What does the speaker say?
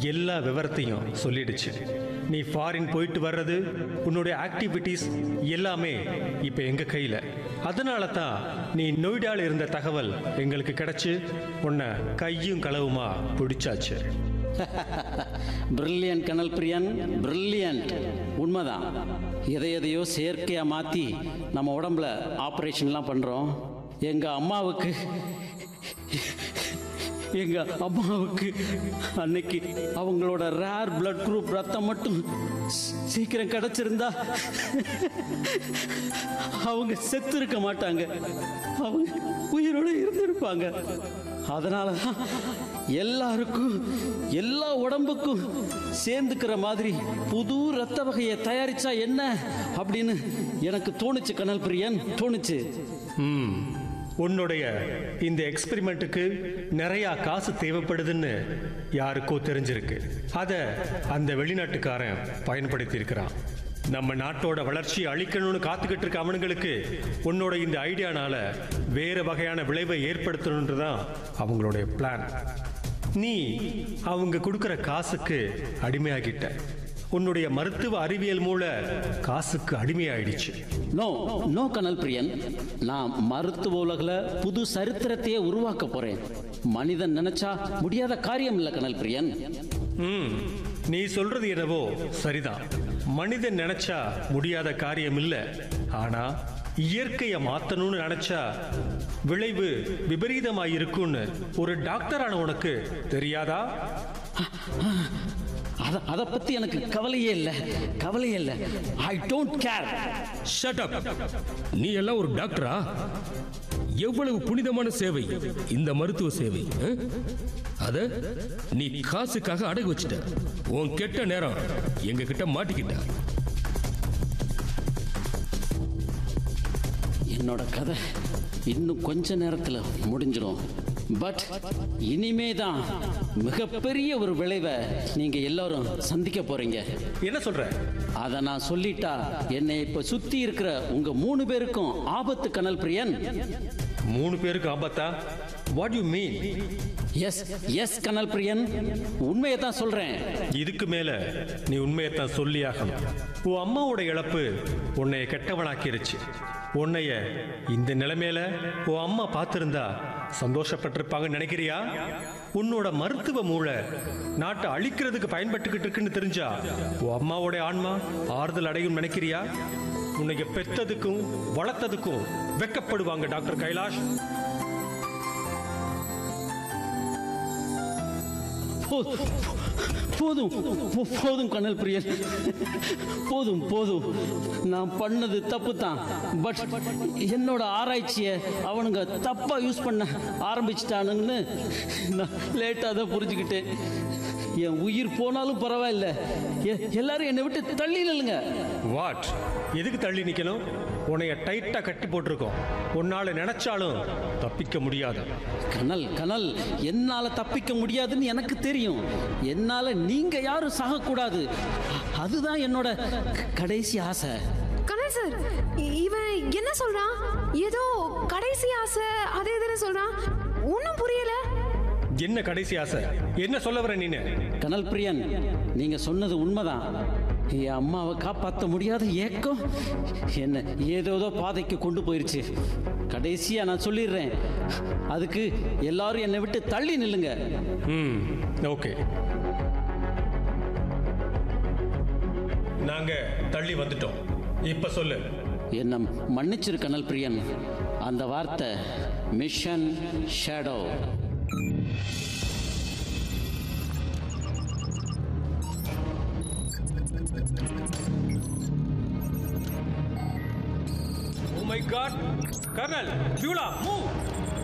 எல்லா விவரத்தையும் சொல்லிடுச்சு நீ ஃபாரின் போயிட்டு வர்றது உன்னுடைய ஆக்டிவிட்டீஸ் எல்லாமே இப்போ எங்க கையில் அதனால தான் நீ நொய்டால இருந்த தகவல் எங்களுக்கு கிடைச்சு உன்னை கையும் களவுமா பிடிச்சாச்சு பிரில்லியன்ட் கனல் பிரியன் பிரில்லியன்ட் உண்மைதான் எதை எதையோ செயற்கையாக மாற்றி நம்ம உடம்புல ஆப்ரேஷன்லாம் பண்ணுறோம் எங்கள் அம்மாவுக்கு எங்க அம்மாவுக்கு அன்னைக்கு அவங்களோட ரேர் பிளட் குரூப் ரத்தம் மட்டும் சீ- சீக்கிரம் கிடைச்சிருந்தா அவங்க செத்து இருக்க மாட்டாங்க அவங்க உயிரோட இருந்திருப்பாங்க அதனால தான் எல்லாருக்கும் எல்லா உடம்புக்கும் சேர்ந்துக்கிற மாதிரி புது ரத்த வகையை தயாரிச்சா என்ன அப்படின்னு எனக்கு தோணுச்சு கனல் பிரியன் தோணுச்சு ம் உன்னுடைய இந்த எக்ஸ்பெரிமெண்ட்டுக்கு நிறைய காசு தேவைப்படுதுன்னு யாருக்கோ தெரிஞ்சிருக்கு அதை அந்த வெளிநாட்டுக்காரன் பயன்படுத்தி இருக்கிறான் நம்ம நாட்டோட வளர்ச்சியை அழிக்கணும்னு காத்துக்கிட்டு இருக்க அவனுங்களுக்கு உன்னோட இந்த ஐடியானால வேற வகையான விளைவை ஏற்படுத்தணுன்றது தான் அவங்களுடைய பிளான் நீ அவங்க கொடுக்குற காசுக்கு அடிமையாகிட்ட உன்னுடைய மருத்துவ அறிவியல் மூல காசுக்கு அடிமையாயிடுச்சு நோ நோ கனல் பிரியன் நான் மருத்துவ உலகில் புது சரித்திரத்தையே உருவாக்க போறேன் மனிதன் நினைச்சா முடியாத காரியம் இல்லை கனல் பிரியன் ம் நீ சொல்றது என்னவோ சரிதான் மனிதன் நினைச்சா முடியாத காரியம் இல்ல ஆனா இயற்கையை மாத்தணும்னு நினைச்சா விளைவு விபரீதமா இருக்கும்னு ஒரு டாக்டரான உனக்கு தெரியாதா அத அதை பத்தி எனக்கு கவலையே இல்லை கவலையே இல்லை I don't care shut up நீ எல்லாம் ஒரு டாக்டரா எவ்வளவு புனிதமான சேவை இந்த மருத்துவ சேவை அஹ்? அத நீ காசுக்காக அடகு வச்சிட்ட உன் கெட்ட நேரம் எங்க கிட்ட மாட்டிக்கிட்ட என்னோட கதை இன்னும் கொஞ்ச நேரத்தில் முடிஞ்சிடும் பட் இனிமே தான் மிகப்பெரிய ஒரு விளைவை நீங்க எல்லாரும் சந்திக்க போறீங்க என்ன சொல்ற அதை நான் சொல்லிட்டா என்னை இப்ப சுத்தி இருக்கிற உங்க மூணு பேருக்கும் ஆபத்து கனல் பிரியன் மூணு பேருக்கு ஆபத்தா what you mean yes yes Kanal Priyan உண்மையை தான் சொல்றேன் இதுக்கு மேல நீ உண்மையைத்தான் சொல்லியாகணும் உன் அம்மாவோட இழப்பு உன்னைய கெட்டவனாக்கிருச்சு உன்னைய இந்த நிலைமையில உன் அம்மா பார்த்திருந்தா சந்தோஷப்பட்டிருப்பாங்கன்னு நினைக்கிறியா உன்னோட மருத்துவ மூளை நாட்டை அழிக்கிறதுக்கு பயன்பட்டுக்கிட்டு இருக்குன்னு தெரிஞ்சா உன் அம்மாவோட ஆன்மா ஆறுதல் அடையும் நினைக்கிறியா உன்னைய பெத்ததுக்கும் வளர்த்ததுக்கும் வெக்கப்படுவாங்க டாக்டர் கைலாஷ் போ- போதும் போ- போதும் கனல் பிரியன் போதும் போதும் நான் பண்ணது தப்பு தான் பட் என்னோட ஆராய்ச்சியை அவனுங்க தப்பா யூஸ் பண்ண ஆரம்பிச்சிட்டானுங்கன்னு நான் லேட்டாக தான் புரிஞ்சுக்கிட்டேன் என் உயிர் போனாலும் பரவாயில்ல எ- எல்லாரும் என்னை விட்டு தள்ளி நில்லுங்க வாட் எதுக்கு தள்ளி நிக்கணும் உன்னைய டைட்டா கட்டி போட்டிருக்கோம் உன்னால நினைச்சாலும் தப்பிக்க முடியாது கனல் கனல் என்னால தப்பிக்க முடியாதுன்னு எனக்கு தெரியும் என்னால நீங்க யாரும் சாகக்கூடாது அதுதான் என்னோட க- கடைசி ஆசை கனல் சார் இ- இவன் என்ன சொல்றான் ஏதோ கடைசி ஆசை அதே இதுன்னு சொல்றான் ஒன்றும் புரியல என்ன கடைசி ஆசை என்ன சொல்ல வர நீனு கனல் பிரியன் நீங்க சொன்னது உண்மைதான் என் அம்மாவை காப்பாற்ற முடியாத ஏக்கம் என்ன ஏதோதோ பாதைக்கு கொண்டு போயிருச்சு கடைசியா நான் சொல்லிடுறேன் அதுக்கு எல்லாரும் என்னை விட்டு தள்ளி நில்லுங்க ம் ஓகே நாங்க தள்ளி வந்துட்டோம் இப்ப சொல்லு என்ன மன்னிச்சிரு கனல் பிரியன் அந்த வார்த்தை mission shadow oh my God colonel Beulah move